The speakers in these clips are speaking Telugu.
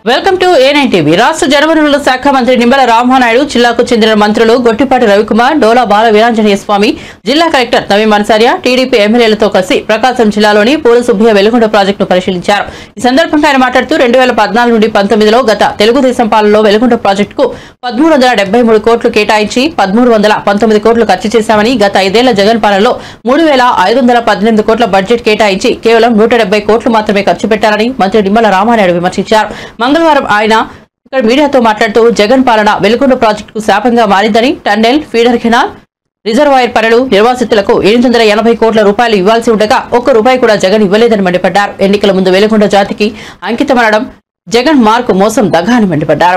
Welcome to A nine TV రాష్ట్ర జనవనరుల శాఖ మంత్రి నిమ్మల రామనాయుడు జిల్లాకు చెందిన మంత్రులు గొట్టిపాటి రవికుమార్ డోలా బాల వీరాంజనేయ స్వామి జిల్లా కలెక్టర్ నవీన్ మనసార్య టీడీపీ ఎమ్మెల్యేలతో కలిసి ప్రకాశం జిల్లాలోని పూల సుబ్బయ్య వెలుగొండ ప్రాజెక్టును పరిశీలించారు ఈ సందర్భంగా ఆయన మాట్లాడుతూ రెండు వేల పద్నాలుగు నుండి పంతొమ్మిదిలో గత తెలుగుదేశం పాలనలో వెలుగొండ ప్రాజెక్టుకు పదమూడు వందల డెబ్బై మూడు కోట్లు కేటాయించి పదమూడు వందల పంతొమ్మిది కోట్లు ఖర్చు చేశామని గత ఐదేళ్ల జగన్ పాలనలో మూడు వేల ఐదు వందల పద్దెనిమిది కోట్ల బడ్జెట్ కేటాయించి కేవలం నూట డెబ్బై కోట్లు మాత్రమే ఖర్చు పెట్టారని మంత్రి నిమ్మల రామానాయుడు విమర్శించారు మంగళవారం ఆయన ఇక్కడ మీడియాతో మాట్లాడుతూ జగన్ పాలన వెలుగొండ ప్రాజెక్టుకు శాపంగా మారిందని టన్నెల్ ఫీడర్ కెనాల్ రిజర్వాయర్ పనులు నిర్వాసితులకు ఎనిమిది వందల ఎనభై కోట్ల రూపాయలు ఇవ్వాల్సి ఉండగా ఒక్క రూపాయి కూడా జగన్ ఇవ్వలేదని మండిపడ్డారు ఎన్నికల ముందు వెలుగొండ జాతికి అంకితమనడం జగన్ మార్కు మోసం దగా అని మండిపడ్డారు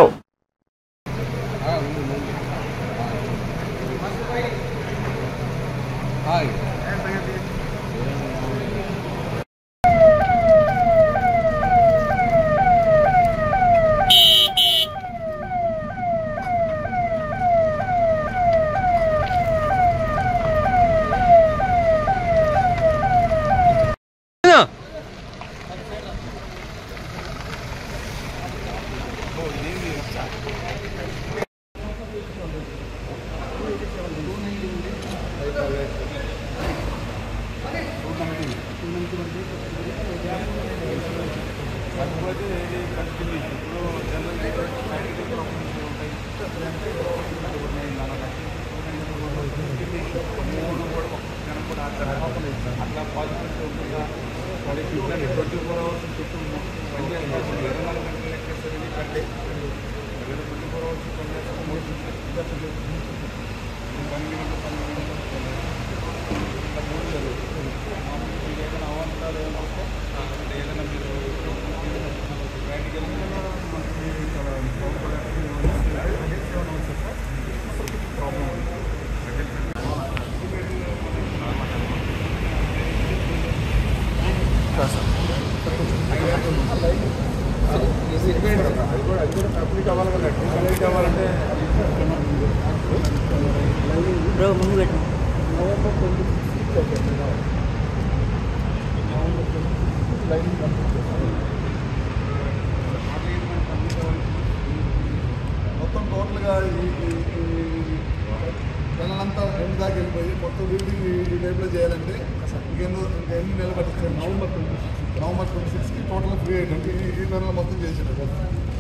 మొత్తం టోటల్గా ఈ ఈ- ఈ నెలంతా రెండు దాకా వెళ్ళిపోయి మొత్తం బిల్డింగ్ ఈ టైప్లో చేయాలంటే ఇంకెన్నో ఇంకా ఎన్ని నెలలు పట్టించారు నవంబర్ ట్వంటీ నవంబర్ ట్వంటీ సిక్స్కి టోటల్ ఫ్రీ అయ్యింది ఈ ఈ నెలలో మొత్తం చేసాడు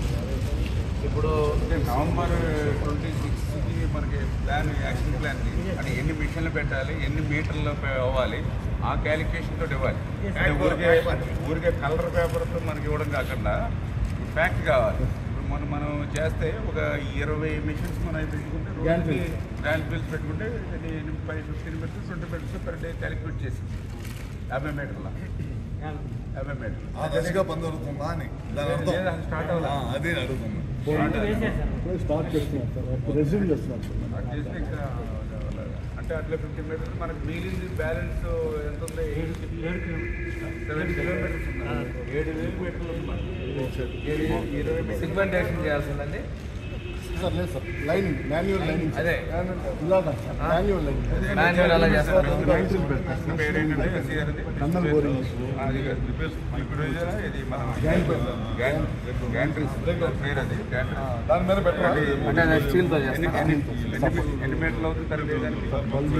ఇప్పుడు అంటే నవంబర్ ట్వంటీ సిక్స్కి మనకి ప్లాన్ యాక్షన్ ప్లాన్ అంటే ఎన్ని మిషన్లు పెట్టాలి ఎన్ని మీటర్లు పె- అవ్వాలి ఆ క్యాలిక్యులేషన్ తోటి ఇవ్వాలి అంటే ఊరికే ఊరికే కలర్ పేపర్తో మనకి ఇవ్వడం కాకుండా ఫ్యాక్ట్ కావాలి ఇప్పుడు మనం మనం చేస్తే ఒక ఇరవై మిషన్స్ మనం పెట్టుకుంటే రోజుకి గ్రాండ్ బిల్స్ పెట్టుకుంటే ఇది five fifteen meters twenty meters per day calculate చేసి యాభై మీటర్ల యాభై మీటర్లు ఆ దశగా పని జరుగుతుందా అని దాని అర్థం లేదా స్టార్ట్ అవ్వాలి ఆ, అదే అడుగుతున్నాను స్టార్ట్ చేస్తున్నాం సార్ రెజ్యూమ్ చేస్తున్నాం సార్ అది చేస్తే ఇంకా అంటే అట్లా ఫిఫ్టీన్ మీటర్స్ మనకు మిగిలింది బ్యాలెన్స్ ఎంత ఉంది ఏడు సెవెన్ కిలోమీటర్స్ ఉంది ఏడు వేల మీటర్లు ఉంది మనకి. ఏడు వేలు, ఇరవై మీటర్లు. సిగ్మెంటేషన్ చేయాల్సిందండి సార్ లేదు సార్ లైనింగ్ మాన్యువల్ లైనింగ్ అదే. ఇలాగా సార్ మాన్యువల్ లైనింగ్ మాన్యువల్ అలా చేస్తారు నా పేరు ఏంటంటే ఎస్సీఆర్ అది. నందన్ బోరింగ్. అది కాదు. ఇప్పుడు ఇది మన గ్యాన్- గ్యాంట్రీస్. పేరు అది గ్యాంట్రీస్. దాని మీద పెట్టాలి అంటే అది స్టీల్తో ఎన్ని చేస్తారు ఎన్ని ఎన్ని- ఎన్ని మీటర్లు అవుతుంది తరగతి దానికి?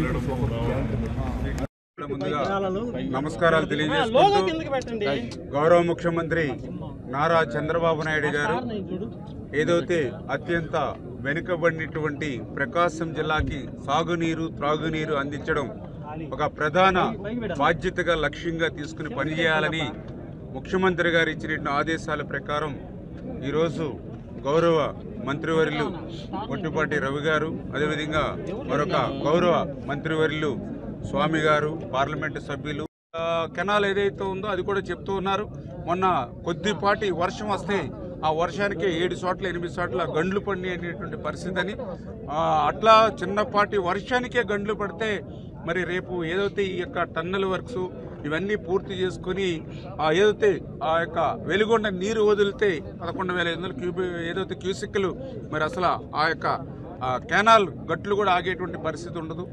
ముందుగా నమస్కారాలు తెలియజేసుకుంటూ గౌరవ ముఖ్యమంత్రి నారా చంద్రబాబు నాయుడు గారు ఏదైతే అత్యంత వెనుకబడినటువంటి ప్రకాశం జిల్లాకి సాగునీరు త్రాగునీరు అందించడం ఒక ప్రధాన బాధ్యతగా లక్ష్యంగా తీసుకుని పనిచేయాలని ముఖ్యమంత్రి గారు ఇచ్చిన ఆదేశాల ప్రకారం ఈరోజు గౌరవ మంత్రివర్యులు ఒట్టిపాటి రవి గారు అదేవిధంగా మరొక గౌరవ మంత్రివర్యులు స్వామి గారు పార్లమెంటు సభ్యులు ఆ, కెనాల్ ఏదైతే ఉందో అది కూడా చెప్తూ ఉన్నారు మొన్న కొద్దిపాటి వర్షం వస్తే ఆ వర్షానికి ఏడు చోట్ల ఎనిమిది చోట్ల గండ్లు పడి అనేటువంటి పరిస్థితి అని ఆ, అట్లా చిన్నపాటి వర్షానికే గండ్లు పడితే మరి రేపు ఏదైతే ఈ యొక్క టన్నల్ వర్క్స్ ఇవన్నీ పూర్తి చేసుకుని ఆ ఏదైతే ఆ యొక్క వెలుగొండ నీరు వదిలితే పదకొండు వేల ఐదు వందల క్యూబి ఏదైతే క్యూసిక్లు మరి అసలు ఆ యొక్క ఆ కెనాల్ గట్లు కూడా ఆగేటువంటి పరిస్థితి ఉండదు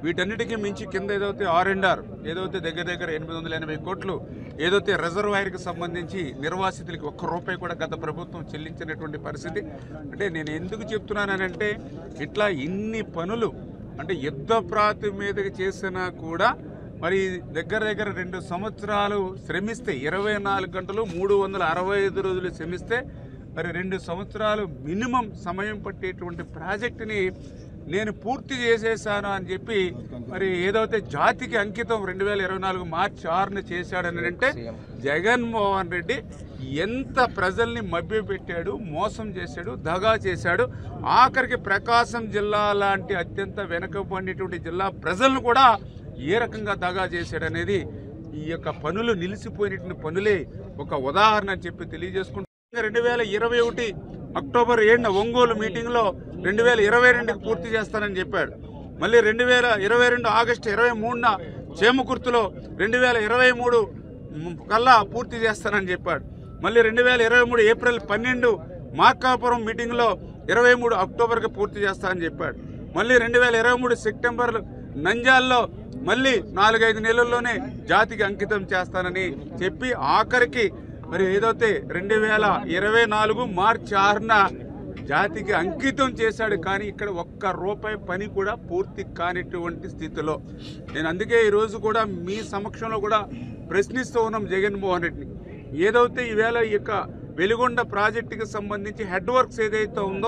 వీటన్నిటికీ మించి కింద ఏదైతే ఆర్ అండ్ ఆర్ ఏదైతే దగ్గర దగ్గర ఎనిమిది వందల ఎనభై కోట్లు ఏదైతే రిజర్వాయర్కి సంబంధించి నిర్వాసితులకి ఒక్క రూపాయి కూడా గత ప్రభుత్వం చెల్లించినటువంటి పరిస్థితి అంటే నేను ఎందుకు చెప్తున్నానంటే ఇట్లా ఇన్ని పనులు అంటే యుద్ధ ప్రాతి మీదకి చేసినా కూడా మరి దగ్గర దగ్గర రెండు సంవత్సరాలు శ్రమిస్తే ఇరవై నాలుగు గంటలు మూడు వందల అరవై ఐదు రోజులు శ్రమిస్తే మరి రెండు సంవత్సరాలు మినిమం సమయం పట్టేటువంటి ప్రాజెక్టుని నేను పూర్తి చేసేసాను అని చెప్పి మరి ఏదైతే జాతికి అంకితం రెండు వేల ఇరవై నాలుగు మార్చి ఆరున చేశాడని అంటే జగన్మోహన్ రెడ్డి ఎంత ప్రజల్ని మభ్యపెట్టాడు మోసం చేశాడు దగా చేశాడు ఆఖరికి ప్రకాశం జిల్లా లాంటి అత్యంత వెనుకబడినటువంటి జిల్లా ప్రజలను కూడా ఏ రకంగా దగా చేశాడనేది ఈ యొక్క పనులు నిలిచిపోయినటువంటి పనులే ఒక ఉదాహరణ అని చెప్పి తెలియజేసుకుంటూ రెండు వేల ఇరవై ఒకటి అక్టోబర్ ఏడున ఒంగోలు మీటింగ్లో రెండు వేల ఇరవై రెండుకి పూర్తి చేస్తానని చెప్పాడు మళ్ళీ రెండు వేల ఇరవై రెండు ఆగస్టు ఇరవై మూడున చేమకుర్తిలో రెండు వేల ఇరవై మూడు కల్లా పూర్తి చేస్తానని చెప్పాడు మళ్ళీ రెండు వేల ఇరవై మూడు ఏప్రిల్ పన్నెండు మార్కాపురం మీటింగ్లో ఇరవై మూడు అక్టోబర్కి పూర్తి చేస్తానని చెప్పాడు మళ్ళీ రెండు వేల ఇరవై మూడు సెప్టెంబర్ నంజాల్లో మళ్ళీ నాలుగైదు నెలల్లోనే జాతికి అంకితం చేస్తానని చెప్పి ఆఖరికి మరి ఏదైతే రెండు వేల ఇరవై నాలుగు మార్చి ఆరున జాతికి అంకితం చేశాడు కానీ ఇక్కడ ఒక్క రూపాయి పని కూడా పూర్తి కానిటువంటి స్థితిలో నేను అందుకే ఈరోజు కూడా మీ సమక్షంలో కూడా ప్రశ్నిస్తూ ఉన్నాం జగన్మోహన్ రెడ్డిని ఏదైతే ఈవేళ ఈ యొక్క వెలుగొండ ప్రాజెక్టుకి సంబంధించి హెడ్ వర్క్స్ ఏదైతే ఉందో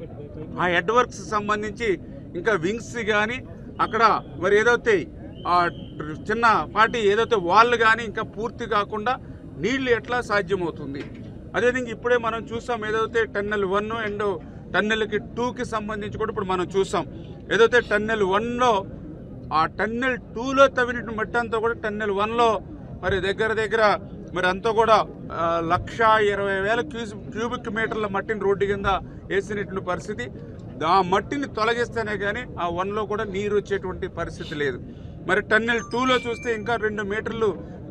ఆ హెడ్ వర్క్స్ సంబంధించి ఇంకా వింగ్స్ కానీ అక్కడ మరి ఏదైతే ఆ చిన్న పాటి ఏదైతే వాళ్ళు కానీ ఇంకా పూర్తి కాకుండా నీళ్లు ఎట్లా సాధ్యమవుతుంది అదేవిధంగా ఇప్పుడే మనం చూసాం ఏదైతే టన్నెల్ వన్ అండ్ టన్నెల్కి టూకి సంబంధించి కూడా ఇప్పుడు మనం చూసాం ఏదైతే టన్నెల్ వన్లో ఆ టన్నెల్ టూలో తవ్వినటువంటి మట్టి అంతా కూడా టన్నెల్ వన్లో మరి దగ్గర దగ్గర మరి అంతా కూడా ఆ, లక్ష ఇరవై వేల క్యూస్ క్యూబిక్ మీటర్ల మట్టిని రోడ్డు కింద వేసినటువంటి పరిస్థితి ఆ మట్టిని తొలగిస్తేనే కానీ ఆ వన్లో కూడా నీరు వచ్చేటువంటి పరిస్థితి లేదు మరి టన్నెల్ టూలో చూస్తే ఇంకా రెండు మీటర్లు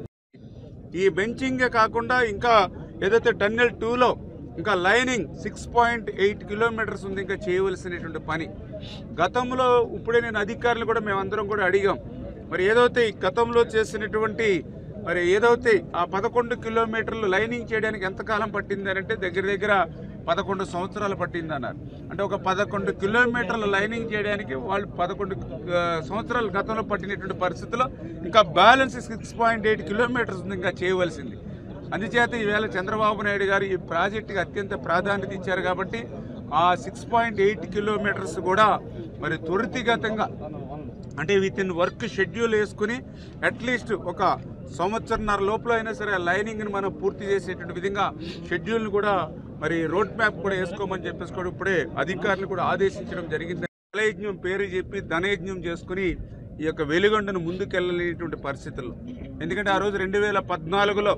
ఈ బెంచింగే కాకుండా ఇంకా ఏదైతే టన్నెల్ టూలో ఇంకా lining six point eight kilometers ఉంది ఇంకా చేయవలసినటువంటి పని గతంలో ఇప్పుడే నేను అధికారులు కూడా మేమందరం కూడా అడిగాం మరి ఏదైతే ఈ గతంలో చేసినటువంటి మరి ఏదైతే ఆ పదకొండు కిలోమీటర్లు లైనింగ్ చేయడానికి ఎంతకాలం పట్టింది అని అంటే దగ్గర దగ్గర పదకొండు సంవత్సరాలు పట్టింది అన్నారు అంటే ఒక పదకొండు కిలోమీటర్ల లైనింగ్ చేయడానికి వాళ్ళు పదకొండు ఆ, సంవత్సరాలు గతంలో పట్టినటువంటి పరిస్థితిలో ఇంకా balance six point eight kilometers ఉంది ఇంకా చేయవలసింది అందుచేత ఈవేళ చంద్రబాబు నాయుడు గారు ఈ ప్రాజెక్టుకి అత్యంత ప్రాధాన్యత ఇచ్చారు కాబట్టి ఆ సిక్స్ పాయింట్ ఎయిట్ కిలోమీటర్స్ కూడా మరి త్వరితగతంగా అంటే విత్ ఇన్ వర్క్ షెడ్యూల్ వేసుకుని అట్లీస్ట్ ఒక సంవత్సరన్నర లోపల అయినా సరే ఆ లైనింగ్ని మనం పూర్తి చేసేటువంటి విధంగా షెడ్యూల్ని కూడా మరి రోడ్ మ్యాప్ కూడా వేసుకోమని చెప్పేసి కూడా ఇప్పుడే అధికారులు కూడా ఆదేశించడం జరిగింది జలయజ్ఞం పేరు చెప్పి ధనయజ్ఞం చేసుకుని ఈ యొక్క వెలుగొండను ముందుకెళ్ళలేనటువంటి పరిస్థితుల్లో ఎందుకంటే ఆ రోజు రెండు వేల పద్నాలుగులో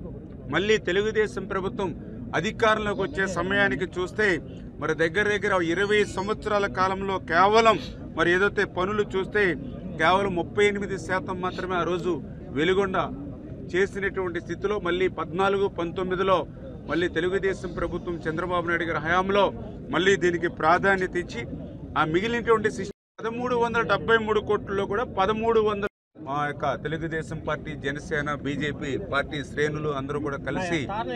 మళ్ళీ తెలుగుదేశం ప్రభుత్వం అధికారంలోకి వచ్చే సమయానికి చూస్తే మరి దగ్గర దగ్గర ఇరవై సంవత్సరాల కాలంలో కేవలం మరి ఏదైతే పనులు చూస్తే కేవలం ముప్పై ఎనిమిది శాతం మాత్రమే ఆ రోజు వెలుగొండ చేసినటువంటి స్థితిలో మళ్ళీ పద్నాలుగు పంతొమ్మిదిలో మళ్ళీ తెలుగుదేశం ప్రభుత్వం చంద్రబాబు నాయుడు గారి హయాంలో మళ్ళీ దీనికి ప్రాధాన్యత ఇచ్చి ఆ మిగిలినటువంటి సిస్టమ్ పదమూడు వందల డెబ్బై మూడు కోట్లలో కూడా పదమూడు వందల మా యొక్క Telugu Desam party Janasena BJP party శ్రేణులు అందరూ కూడా కలిసి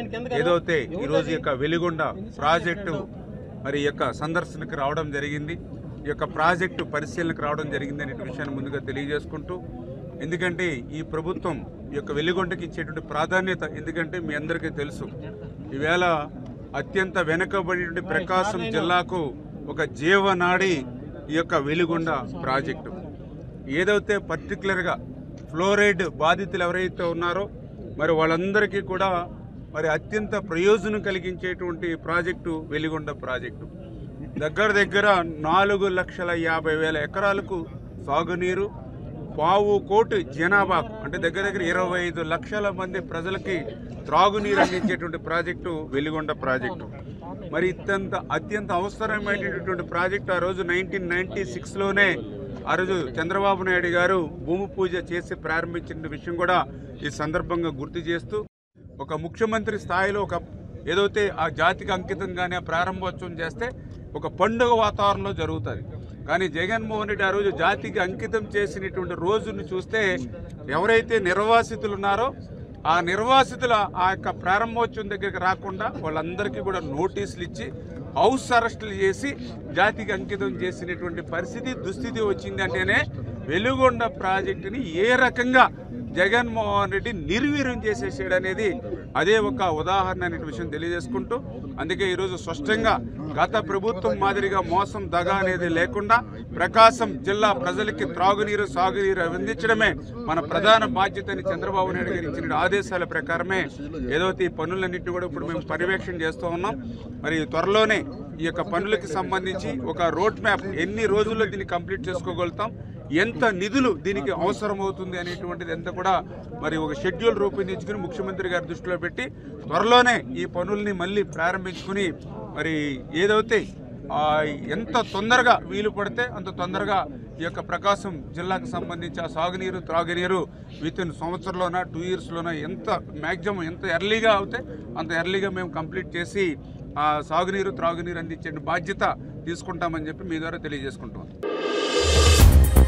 ఏదైతే ఈ రోజు యొక్క వెలిగొండ ప్రాజెక్టు మరి ఈ యొక్క సందర్శనకు రావడం జరిగింది ఈ యొక్క ప్రాజెక్టు పరిశీలనకు రావడం జరిగింది అనే విషయాన్ని ముందుగా తెలియజేసుకుంటూ ఎందుకంటే ఈ ప్రభుత్వం ఈ యొక్క వెలిగొండకి ఇచ్చేటువంటి ప్రాధాన్యత ఎందుకంటే మీ అందరికీ తెలుసు ఈవేళ అత్యంత వెనుకబడినటువంటి ప్రకాశం జిల్లాకు ఒక జీవనాడి ఈ యొక్క వెలిగొండ ప్రాజెక్టు ఏదైతే పర్టికులర్గా ఫ్లోరైడ్ బాధితులు ఎవరైతే ఉన్నారో మరి వాళ్ళందరికీ కూడా మరి అత్యంత ప్రయోజనం కలిగించేటువంటి ప్రాజెక్టు వెలిగొండ ప్రాజెక్టు దగ్గర దగ్గర నాలుగు లక్షల యాభై వేల ఎకరాలకు సాగునీరు పావు కోటి జనాభాకు అంటే దగ్గర దగ్గర ఇరవై ఐదు లక్షల మంది ప్రజలకి త్రాగునీరు అందించేటువంటి ప్రాజెక్టు వెలిగొండ ప్రాజెక్టు మరి అత్యంత అత్యంత అవసరమైనటువంటి ప్రాజెక్టు ఆ రోజు నైన్టీన్ నైన్టీ సిక్స్లోనే ఆ రోజు చంద్రబాబు నాయుడు గారు భూమి పూజ చేసి ప్రారంభించిన విషయం కూడా ఈ సందర్భంగా గుర్తు చేస్తూ ఒక ముఖ్యమంత్రి స్థాయిలో ఒక ఏదైతే ఆ జాతికి అంకితంగానే ప్రారంభోత్సవం చేస్తే ఒక పండుగ వాతావరణంలో జరుగుతుంది కానీ జగన్మోహన్ రెడ్డి ఆ రోజు జాతికి అంకితం చేసినటువంటి రోజును చూస్తే ఎవరైతే నిర్వాసితులు ఉన్నారో ఆ నిర్వాసితుల ఆ యొక్క ప్రారంభోత్సవం దగ్గరికి రాకుండా వాళ్ళందరికీ కూడా నోటీసులు ఇచ్చి హౌస్ అరెస్టులు చేసి జాతికి అంకితం చేసినటువంటి పరిస్థితి దుస్థితి వచ్చింది అంటేనే వెలుగొండ ప్రాజెక్టుని ఏ రకంగా జగన్మోహన్ రెడ్డి నిర్వీర్యం చేసేసాడు అనేది అదే ఒక ఉదాహరణ అనే విషయం తెలియజేసుకుంటూ అందుకే ఈరోజు స్పష్టంగా గత ప్రభుత్వం మాదిరిగా మోసం దగ అనేది లేకుండా ప్రకాశం జిల్లా ప్రజలకి త్రాగునీరు సాగునీరు అందించడమే మన ప్రధాన బాధ్యత అని చంద్రబాబు నాయుడు గారు ఇచ్చిన ఆదేశాల ప్రకారమే ఏదైతే ఈ పనులన్నింటినీ కూడా ఇప్పుడు మేము పర్యవేక్షణ చేస్తూ ఉన్నాం మరి త్వరలోనే ఈ యొక్క పనులకి సంబంధించి ఒక రోడ్ మ్యాప్ ఎన్ని రోజుల్లో దీన్ని కంప్లీట్ చేసుకోగలుగుతాం ఎంత నిధులు దీనికి అవసరం అవుతుంది అనేటువంటిది ఎంత కూడా మరి ఒక షెడ్యూల్ రూపొందించుకుని ముఖ్యమంత్రి గారి దృష్టిలో పెట్టి త్వరలోనే ఈ పనుల్ని మళ్ళీ ప్రారంభించుకుని మరి ఏదైతే ఆ, ఎంత తొందరగా వీలు పడితే అంత తొందరగా ఈ యొక్క ప్రకాశం జిల్లాకు సంబంధించి ఆ సాగునీరు త్రాగునీరు విత్ ఇన్ సంవత్సరంలోన టూ ఇయర్స్లోన ఎంత మ్యాక్సిమం ఎంత ఎర్లీగా అవుతే అంత ఎర్లీగా మేము కంప్లీట్ చేసి ఆ సాగునీరు త్రాగునీరు అందించే బాధ్యత తీసుకుంటామని చెప్పి మీ ద్వారా తెలియజేసుకుంటాం